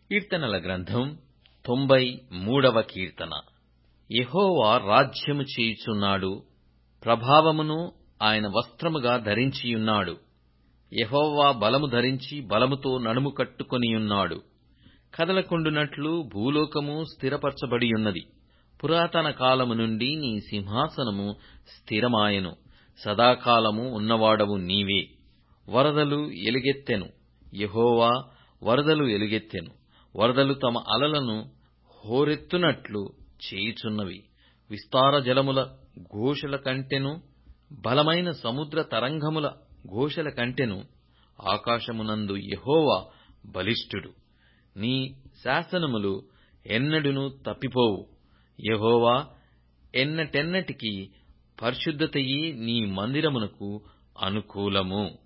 కీర్తనల గ్రంథం తొంభై మూడవ కీర్తన యెహోవా రాజ్యము చేయుచున్నాడు ప్రభావమును ఆయన వస్త్రముగా ధరించియున్నాడు యెహోవా బలము ధరించి బలముతో నడుము కట్టుకొనియున్నాడు కదలకుండునట్లు భూలోకము స్థిరపరచబడియున్నది పురాతన కాలము నుండి నీ సింహాసనము స్థిరమాయెను సదాకాలము ఉన్నవాడవు నీవే వరదలు ఎలుగెత్తెను యెహోవా వరదలు ఎలుగెత్తెను వరదలు తమ అలలను హోరెత్తునట్లు చేయుచున్నవి విస్తార జలముల ఘోషల కంటెను బలమైన సముద్ర తరంగముల ఘోషల కంటెను ఆకాశమునందు యెహోవా బలిష్ఠుడు నీ శాసనములు ఎన్నడును తప్పిపోవు యెహోవా ఎన్నటెన్నటికీ పరిశుద్ధతయే నీ మందిరమునకు అనుకూలము